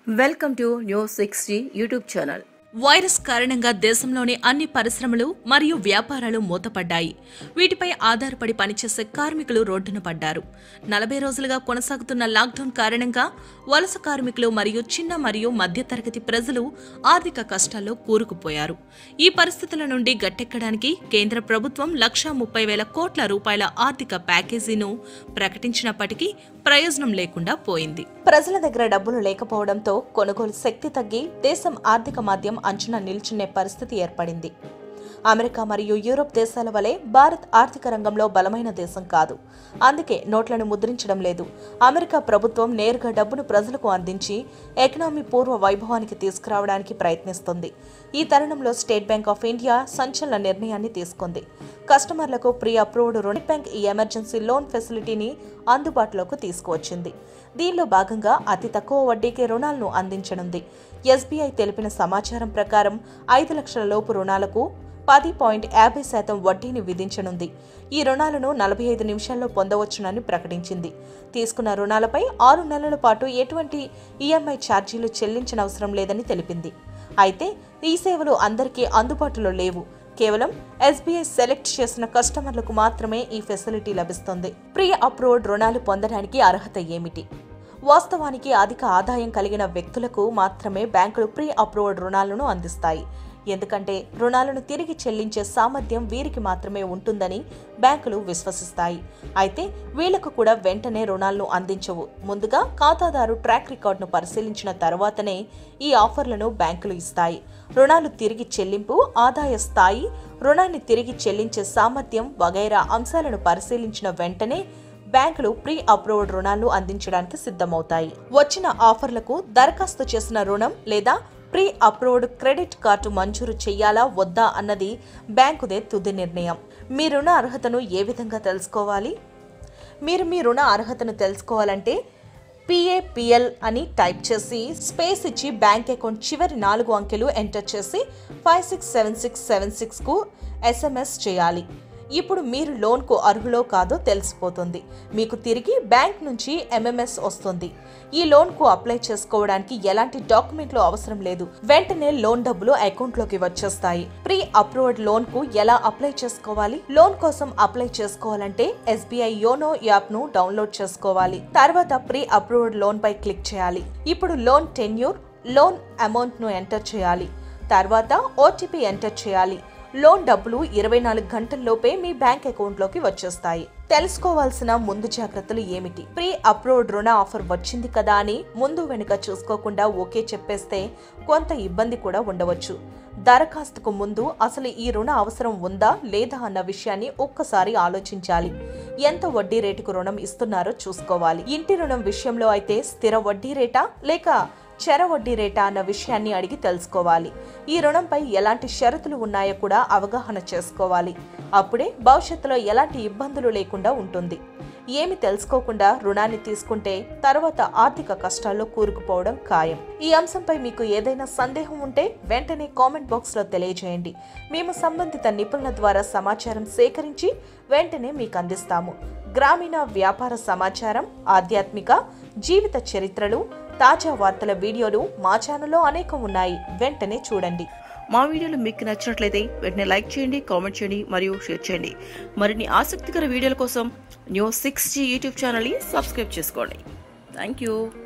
welcome to news sixty YouTube channel virus కారణంగా దేశంలోని అన్ని పరిశ్రమలు మరియు వ్యాపారాలు మూతపడ్డాయి వీటిపై ఆధారపడి పనిచేసే కార్మికులు రోడ్డున పడ్డారు నలభై రోజులుగా కొనసాగుతున్న లాక్డౌన్ కారణంగా వలస కార్మికులు మరియు చిన్న మరియు మధ్యతరగతి ప్రజలు ఆర్థిక కష్టాల్లో కూరుకుపోయారు ఈ పరిస్థితుల నుండి గట్టెక్కడానికి కేంద్ర ప్రభుత్వం లక్షా ముప్పై వేల కోట్ల రూపాయల ఆర్థిక ప్యాకేజీను ప్రకటించినప్పటికీ ప్రయోజనం లేకుండా పోయింది ప్రజల దగ్గర డబ్బులు లేకపోవడంతో కొనుగోలు శక్తి తగ్గి దేశం ఆర్థిక మాధ్యం అంచున నిల్చునే పరిస్థితి ఏర్పడింది అమెరికా మరియు యూరోప్ దేశాల వలె భారత్ ఆర్థిక రంగంలో బలమైన దేశం కాదు అందుకే నోట్లను ముద్రించడం లేదు అమెరికా ప్రభుత్వం నేరుగా డబ్బును ప్రజలకు అందించి ఎకనామీ పూర్వ వైభవానికి తీసుకురావడానికి ప్రయత్నిస్తుంది ఈ తరుణంలో స్టేట్ బ్యాంక్ ఆఫ్ ఇండియా సంచలన నిర్ణయాన్ని తీసుకుంది కస్టమర్లకు ప్రీ అప్రూవ్డ్ రుణ బ్యాంక్ ఈ ఎమర్జెన్సీ లోన్ ఫెసిలిటీని అందుబాటులోకి తీసుకువచ్చింది దీనిలో భాగంగా అతి తక్కువ వడ్డీకి రుణాలను అందించనుంది ఎస్బీఐ తెలిపిన సమాచారం ప్రకారం ఐదు లక్షల లోపు రుణాలకు పది పాయింట్ యాభై శాతం వడ్డీని విధించనుంది ఈ రుణాలను నలభై ఐదు నిమిషాల్లో పొందవచ్చునని ప్రకటించింది తీసుకున్న రుణాలపై ఆరు నెలల పాటు ఎటువంటి ఈఎంఐ ఛార్జీలు చెల్లించనవసరం లేదని తెలిపింది అయితే ఈ సేవలు అందరికీ అందుబాటులో లేవు కేవలం ఎస్బీఐ సెలెక్ట్ చేసిన కస్టమర్లకు మాత్రమే ఈ ఫెసిలిటీ లభిస్తుంది ప్రీ అప్రూవ్డ్ రుణాలు పొందడానికి అర్హత ఏమిటి వాస్తవానికి అధిక ఆదాయం కలిగిన వ్యక్తులకు మాత్రమే బ్యాంకులు ప్రీ అప్రూవ్డ్ రుణాలను అందిస్తాయి ఎందుకంటే రుణాలను తిరిగి చెల్లించే సామర్థ్యం వీరికి మాత్రమే ఉంటుందని బ్యాంకులు విశ్వసిస్తాయి అయితే వీళ్లకు కూడా వెంటనే రుణాలను అందించవు ముందుగా ఖాతాదారు ట్రాక్ రికార్డును పరిశీలించిన తర్వాతనే ఈ ఆఫర్లను బ్యాంకులు ఇస్తాయి రుణాలు తిరిగి చెల్లింపు ఆదాయ స్థాయి రుణాన్ని తిరిగి చెల్లించే సామర్థ్యం వగైరా అంశాలను పరిశీలించిన వెంటనే బ్యాంకులు ప్రీ అప్రూవ్డ్ రుణాలు అందించడానికి సిద్ధమవుతాయి వచ్చిన ఆఫర్లకు దరఖాస్తు చేసిన రుణం లేదా ప్రీ అప్రూవ్డ్ క్రెడిట్ కార్డు మంజూరు చేయాలా వద్దా అన్నది బ్యాంకుదే తుది నిర్ణయం మీ రుణ అర్హతను ఏ విధంగా తెలుసుకోవాలి మీరు మీ రుణ అర్హతను తెలుసుకోవాలంటే పిఏపిఎల్ అని టైప్ చేసి స్పేస్ ఇచ్చి బ్యాంక్ అకౌంట్ చివరి నాలుగు అంకెలు ఎంటర్ చేసి five six seven six seven సిక్స్కు ఎస్ఎంఎస్ చేయాలి ఇప్పుడు మీరు లోన్కు అర్హులో కాదో తెలిసిపోతుంది మీకు తిరిగి బ్యాంక్ నుంచి ఎంఎంఎస్ వస్తుంది ఈ లోన్కు అప్లై చేసుకోవడానికి ఎలాంటి డాక్యుమెంట్లు అవసరం లేదు వెంటనే లోన్ డబ్బులు అకౌంట్లోకి వచ్చేస్తాయి ప్రీ అప్రూవ్డ్ లోన్కు ఎలా అప్లై చేసుకోవాలి లోన్ కోసం అప్లై చేసుకోవాలంటే ఎస్బీఐ యోనో యాప్ను డౌన్లోడ్ చేసుకోవాలి తర్వాత ప్రీ అప్రూవ్డ్ లోన్ పై క్లిక్ చేయాలి ఇప్పుడు లోన్ టెన్యూర్ లోన్ అమౌంట్ను ఎంటర్ చేయాలి తర్వాత ఓటీపీ ఎంటర్ చేయాలి లోన్ డబ్బులు ఇరవై నాలుగు గంటల్లోపే మీ బ్యాంక్ అకౌంట్లోకి వచ్చేస్తాయి తెలుసుకోవాల్సిన ముందు జాగ్రత్తలు ఏమిటి ప్రీ అప్రూవ్డ్ రుణ ఆఫర్ వచ్చింది కదా అని ముందు వెనుక చూసుకోకుండా ఓకే చెప్పేస్తే కొంత ఇబ్బంది కూడా ఉండవచ్చు దరఖాస్తుకు ముందు అసలు ఈ రుణ అవసరం ఉందా లేదా అన్న విషయాన్ని ఒక్కసారి ఆలోచించాలి ఎంత వడ్డీ రేటుకు రుణం ఇస్తున్నారో చూసుకోవాలి ఇంటి రుణం విషయంలో అయితే స్థిర వడ్డీ రేటా లేక చెర వడ్డీ రేటా అన్న విషయాన్ని అడిగి తెలుసుకోవాలి ఈ రుణంపై ఎలాంటి షరతులు ఉన్నాయో కూడా అవగాహన చేసుకోవాలి అప్పుడే భవిష్యత్తులో ఎలాంటి ఇబ్బందులు లేకుండా ఉంటుంది ఏమి తెలుసుకోకుండా రుణాన్ని తీసుకుంటే తర్వాత ఆర్థిక కష్టాల్లో కూరుకుపోవడం ఖాయం ఈ అంశంపై మీకు ఏదైనా సందేహం ఉంటే వెంటనే కామెంట్ బాక్స్లో తెలియజేయండి మేము సంబంధిత నిపుణుల ద్వారా సమాచారం సేకరించి వెంటనే మీకు అందిస్తాము గ్రామీణ వ్యాపార సమాచారం ఆధ్యాత్మిక జీవిత చరిత్రలు తాజా వార్తల వీడియోలు మా ఛానల్లో అనేకం ఉన్నాయి వెంటనే చూడండి మా వీడియోలు మీకు నచ్చినట్లయితే వెంటనే లైక్ చేయండి కామెంట్ చేయండి మరియు షేర్ చేయండి మరిన్ని ఆసక్తికర వీడియోల కోసం న్యూస్ సిక్స్టీ యూట్యూబ్ ఛానల్ని సబ్స్క్రైబ్ చేసుకోండి థ్యాంక్ యూ